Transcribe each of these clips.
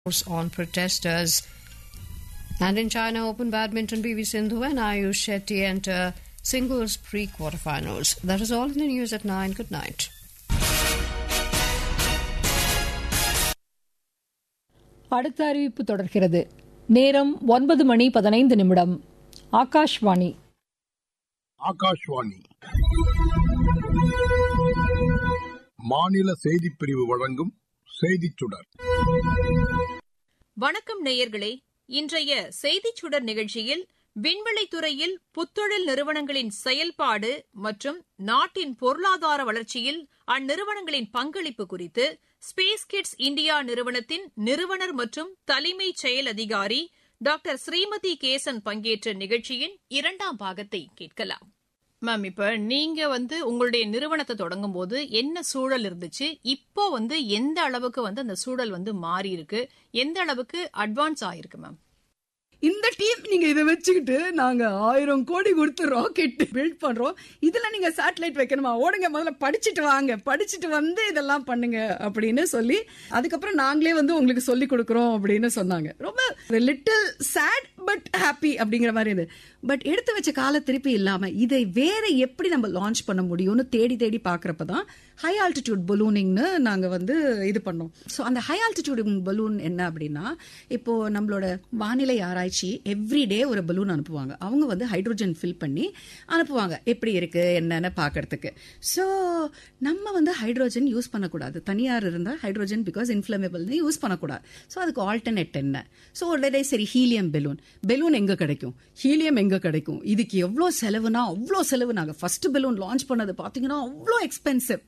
on protesters. And in China Open Badminton, PV Sindhu and Ayush Shetty enter singles pre-quarterfinals. That is all in the news at 9. Good night. அடுத்த அறிவிப்பு தொடர்கிறது நேரம் ஒன்பது மணி பதினைந்து நிமிடம் ஆகாஷ்வாணி ஆகாஷ்வாணி மாநில செய்திப் பிரிவு வழங்கும் செய்திச் சுடர் வணக்கம் நேயர்களே இன்றைய செய்திச் சுடர் நிகழ்ச்சியில் விண்வெளித்துறையில் புத்தொழில் நிறுவனங்களின் செயல்பாடு மற்றும் நாட்டின் பொருளாதார வளர்ச்சியில் அந்நிறுவனங்களின் பங்களிப்பு குறித்து ஸ்பேஸ் கிட்ஸ் இந்தியா நிறுவனத்தின் நிறுவனர் மற்றும் தலைமைச் செயல் அதிகாரி டாக்டர் ஸ்ரீமதி கேசன் பங்கேற்ற நிகழ்ச்சியின் இரண்டாம் பாகத்தை கேட்கலாம் மேம் இப்ப நீங்க வந்து உங்களுடைய நிறுவனத்தை தொடங்கும் போது என்ன சூழல் இருந்துச்சு இப்போ வந்து எந்த அளவுக்கு வந்து அந்த சூழல் வந்து மாறி இருக்கு எந்த அளவுக்கு அட்வான்ஸ் ஆயிருக்கு மேம் இந்த டீம் நீங்க இதை வச்சுக்கிட்டு நாங்க ஆயிரம் கோடி கொடுத்து ராக்கெட் பில்ட் பண்றோம் இதுல நீங்க சேட்டலைட் வைக்கணுமா ஓடுங்க முதல்ல படிச்சுட்டு வாங்க படிச்சுட்டு வந்து இதெல்லாம் பண்ணுங்க அப்படின்னு சொல்லி அதுக்கப்புறம் நாங்களே வந்து உங்களுக்கு சொல்லி கொடுக்குறோம் அப்படின்னு சொன்னாங்க ரொம்ப லிட்டில் சேட் பட் ஹாப்பி அப்படிங்கிற மாதிரி இது பட் எடுத்து வச்ச கால திருப்பி இல்லாம இதை வேற எப்படி நம்ம லான்ச் பண்ண முடியும்னு தேடி தேடி பாக்குறப்ப தான் ஹை ஆல்டிடியூட் பலூனிங்னு நாங்க வந்து இது பண்ணோம் ஸோ அந்த ஹை ஆல்டிடியூட் பலூன் என்ன அப்படின்னா இப்போ நம்மளோட வானிலை ஆராய்ச்சி எவ்ரி டே ஒரு பலூன் அனுப்புவாங்க அவங்க வந்து ஹைட்ரோஜன் ஃபில் பண்ணி அனுப்புவாங்க எப்படி இருக்கு என்னன்னு பார்க்கறதுக்கு ஸோ நம்ம வந்து ஹைட்ரோஜன் யூஸ் பண்ணக்கூடாது தனியார் இருந்தால் ஹைட்ரோஜன் பிகாஸ் இன்ஃபிளமேபிள்னு யூஸ் பண்ணக்கூடாது ஸோ அதுக்கு ஆல்டர்னேட் என்ன ஸோ உடனே சரி ஹீலியம் பெலூன் பெலூன் எங்க கிடைக்கும் ஹீலியம் எங்க கிடைக்கும் இதுக்கு எவ்வளோ செலவுனா அவ்வளோ செலவு நாங்கள் ஃபர்ஸ்ட் பெலூன் லான்ச் பண்ணது பார்த்தீங்கன்னா அவ்வளோ எக்ஸ்பென்சிவ்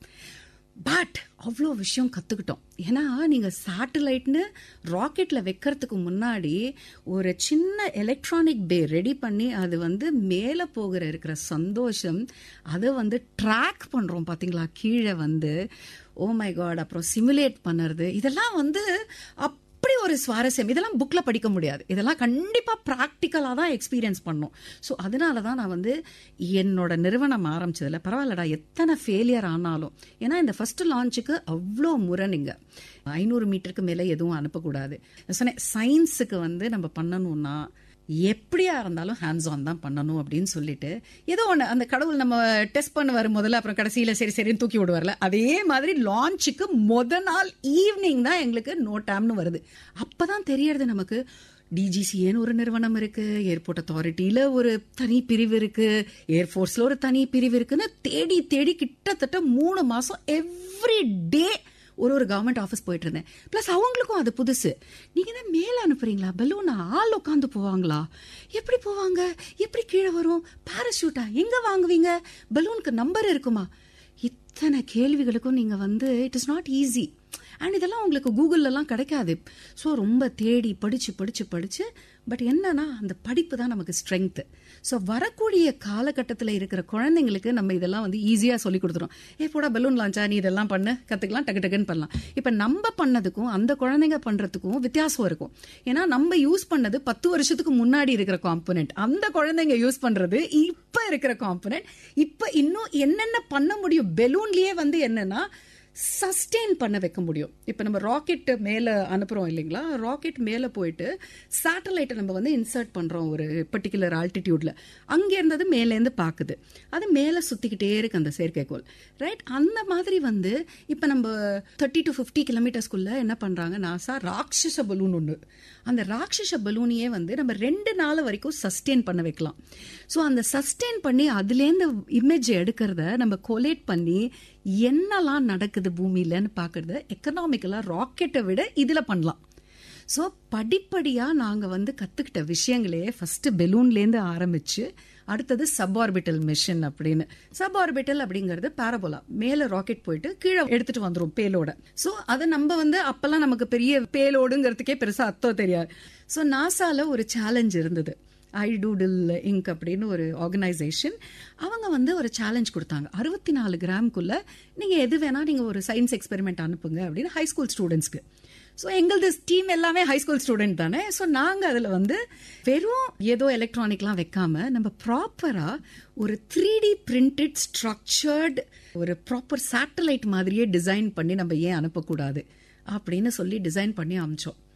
பட் அவ்வளோ விஷயம் கற்றுக்கிட்டோம் ஏன்னா நீங்கள் சேட்டலைட்னு ராக்கெட்டில் வைக்கிறதுக்கு முன்னாடி ஒரு சின்ன எலக்ட்ரானிக் பே ரெடி பண்ணி அது வந்து மேலே போகிற இருக்கிற சந்தோஷம் அதை வந்து ட்ராக் பண்ணுறோம் பார்த்தீங்களா கீழே வந்து ஓ மை காட் அப்புறம் சிமுலேட் பண்ணுறது இதெல்லாம் வந்து அப் அப்படி ஒரு சுவாரஸ்யம் இதெல்லாம் புக்ல படிக்க முடியாது இதெல்லாம் கண்டிப்பா ப்ராக்டிக்கலா தான் எக்ஸ்பீரியன்ஸ் பண்ணும் ஸோ அதனால தான் நான் வந்து என்னோட நிறுவனம் ஆரம்பிச்சதுல பரவாயில்லடா எத்தனை ஃபெயிலியர் ஆனாலும் ஏன்னா இந்த ஃபர்ஸ்ட் லான்ச்சுக்கு அவ்வளோ முறை நீங்க ஐநூறு மீட்டருக்கு மேலே எதுவும் அனுப்பக்கூடாது சொன்னேன் சயின்ஸுக்கு வந்து நம்ம பண்ணணும்னா எப்படியா இருந்தாலும் ஹேண்ட்ஸ் ஆன் தான் பண்ணணும் அப்படின்னு சொல்லிட்டு ஏதோ ஒன்று அந்த கடவுள் நம்ம டெஸ்ட் பண்ண வரும் முதல்ல அப்புறம் கடைசியில் சரி சரின்னு தூக்கி விடுவார்ல அதே மாதிரி லான்ச்சுக்கு முத நாள் ஈவினிங் தான் எங்களுக்கு நோ டைம்னு வருது அப்பதான் தெரியறது நமக்கு டிஜிசிஏன்னு ஒரு நிறுவனம் இருக்கு ஏர்போர்ட் அத்தாரிட்டியில ஒரு தனி பிரிவு இருக்கு ஏர்ஃபோர்ஸ்ல ஒரு தனி பிரிவு இருக்குன்னு தேடி தேடி கிட்டத்தட்ட மூணு மாசம் எவ்ரி டே ஒரு ஒரு கவர்மெண்ட் ஆஃபீஸ் போயிட்டு இருந்தேன் பிளஸ் அவங்களுக்கும் அது புதுசு நீங்க தான் மேல அனுப்புறீங்களா பலூனா ஆள் உட்காந்து போவாங்களா எப்படி போவாங்க எப்படி கீழே வரும் பாராஷூட்டா எங்க வாங்குவீங்க பலூனுக்கு நம்பர் இருக்குமா இத்தனை கேள்விகளுக்கும் நீங்க வந்து it is not easy and இதெல்லாம் உங்களுக்கு கூகுள்லலாம் கிடைக்காது ஸோ ரொம்ப தேடி படிச்சு படிச்சு படிச்சு பட் என்னன்னா அந்த படிப்பு தான் நமக்கு ஸ்ட்ரென்த் ஸோ வரக்கூடிய காலகட்டத்தில் இருக்கிற குழந்தைங்களுக்கு நம்ம இதெல்லாம் வந்து ஈஸியாக சொல்லி கொடுத்துரும் ஏ போடா பலூன் லான்ச்சா நீ இதெல்லாம் பண்ணு கற்றுக்கலாம் டக்கு டக்குன்னு பண்ணலாம் இப்போ நம்ம பண்ணதுக்கும் அந்த குழந்தைங்க பண்ணுறதுக்கும் வித்தியாசம் இருக்கும் ஏன்னா நம்ம யூஸ் பண்ணது பத்து வருஷத்துக்கு முன்னாடி இருக்கிற காம்பனண்ட் அந்த குழந்தைங்க யூஸ் பண்ணுறது இப்போ இருக்கிற காம்பனண்ட் இப்போ இன்னும் என்னென்ன பண்ண முடியும் பெலூன்லேயே வந்து என்னன்னா சஸ்டெயின் பண்ண வைக்க முடியும் இப்போ நம்ம ராக்கெட் மேலே அனுப்புகிறோம் இல்லைங்களா ராக்கெட் மேலே போயிட்டு சேட்டலைட்டை நம்ம வந்து இன்சர்ட் பண்ணுறோம் ஒரு பர்டிகுலர் ஆல்டிடியூட்ல அங்கே இருந்தது மேலேருந்து பார்க்குது அது மேலே சுற்றிக்கிட்டே இருக்கு அந்த செயற்கைக்கோள் ரைட் அந்த மாதிரி வந்து இப்போ நம்ம தேர்ட்டி டு ஃபிஃப்டி கிலோமீட்டர்ஸ்குள்ள என்ன பண்ணுறாங்க நாசா ராட்சச பலூன் ஒன்று அந்த ராட்சச பலூனையே வந்து நம்ம ரெண்டு நாள் வரைக்கும் சஸ்டெயின் பண்ண வைக்கலாம் ஸோ அந்த சஸ்டெயின் பண்ணி அதுலேருந்து இமேஜ் எடுக்கிறத நம்ம கொலேட் பண்ணி என்னெல்லாம் நடக்குது பூமியிலன்னு பார்க்கறது எக்கனாமிக்கலாக ராக்கெட்டை விட இதில் பண்ணலாம் ஸோ படிப்படியாக நாங்கள் வந்து கற்றுக்கிட்ட விஷயங்களே ஃபஸ்ட்டு பெலூன்லேருந்து ஆரம்பித்து அடுத்தது சப் ஆர்பிட்டல் மிஷன் அப்படின்னு சப் ஆர்பிட்டல் அப்படிங்கிறது பாரபோலா மேலே ராக்கெட் போயிட்டு கீழே எடுத்துட்டு வந்துடும் பேலோட ஸோ அதை நம்ம வந்து அப்பெல்லாம் நமக்கு பெரிய பேலோடுங்கிறதுக்கே பெருசாக அர்த்தம் தெரியாது ஸோ நாசால ஒரு சேலஞ்ச் இருந்தது ஐ டூடில் இங்க் அப்படின்னு ஒரு ஆர்கனைசேஷன் அவங்க வந்து ஒரு சேலஞ்ச் கொடுத்தாங்க அறுபத்தி நாலு கிராம்குள்ள நீங்கள் எது வேணால் நீங்கள் ஒரு சயின்ஸ் எக்ஸ்பெரிமெண்ட் அனுப்புங்க அப்படின்னு ஹை ஸ்கூல் ஸ்டூடெண்ட்ஸ்க்கு ஸோ எங்களது டீம் எல்லாமே ஹை ஸ்கூல் ஸ்டூடெண்ட் தானே ஸோ நாங்கள் அதில் வந்து வெறும் ஏதோ எலக்ட்ரானிக்லாம் வைக்காம நம்ம ப்ராப்பராக ஒரு த்ரீ டி பிரிண்டட் ஸ்ட்ரக்சர்டு ஒரு ப்ராப்பர் சேட்டலைட் மாதிரியே டிசைன் பண்ணி நம்ம ஏன் அனுப்பக்கூடாது அப்படின்னு சொல்லி டிசைன் பண்ணி அமிச்சோம்